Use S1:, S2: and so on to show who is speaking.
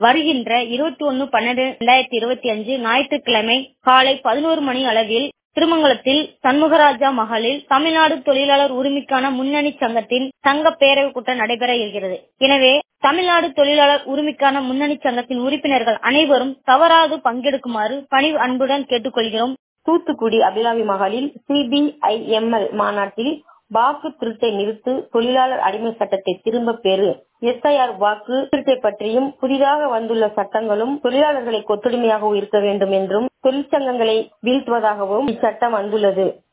S1: வருகின்ற இருபத்தி ஒன்னு பன்னெண்டு ரெண்டாயிரத்தி இருபத்தி அஞ்சு ஞாயிற்றுக்கிழமை காலை பதினோரு மணி அளவில் திருமங்கலத்தில் சண்முகராஜா மகளில் தமிழ்நாடு தொழிலாளர் உரிமைக்கான முன்னணி சங்கத்தின் சங்க பேரவை கூட்டம் நடைபெற இருக்கிறது எனவே தமிழ்நாடு தொழிலாளர் உரிமைக்கான முன்னணி சங்கத்தின் உறுப்பினர்கள் அனைவரும் தவறாது பங்கெடுக்குமாறு பணிவு அன்புடன் கேட்டுக்கொள்கிறோம்
S2: தூத்துக்குடி அபிராமி மகளில் சிபிஐஎம்எல் மாநாட்டில் வாக்கு திருட்டை நிறுத்து தொழிலாளர் அடிமை சட்டத்தை திரும்ப பெறு எஸ்ஐஆர் வாக்கு திருட்டை பற்றியும் புதிதாக வந்துள்ள சட்டங்களும் தொழிலாளர்களை கொத்தடிமையாக இருக்க வேண்டும் என்றும் தொழிற்சங்கங்களை வீழ்த்துவதாகவும் இச்சட்டம் வந்துள்ளது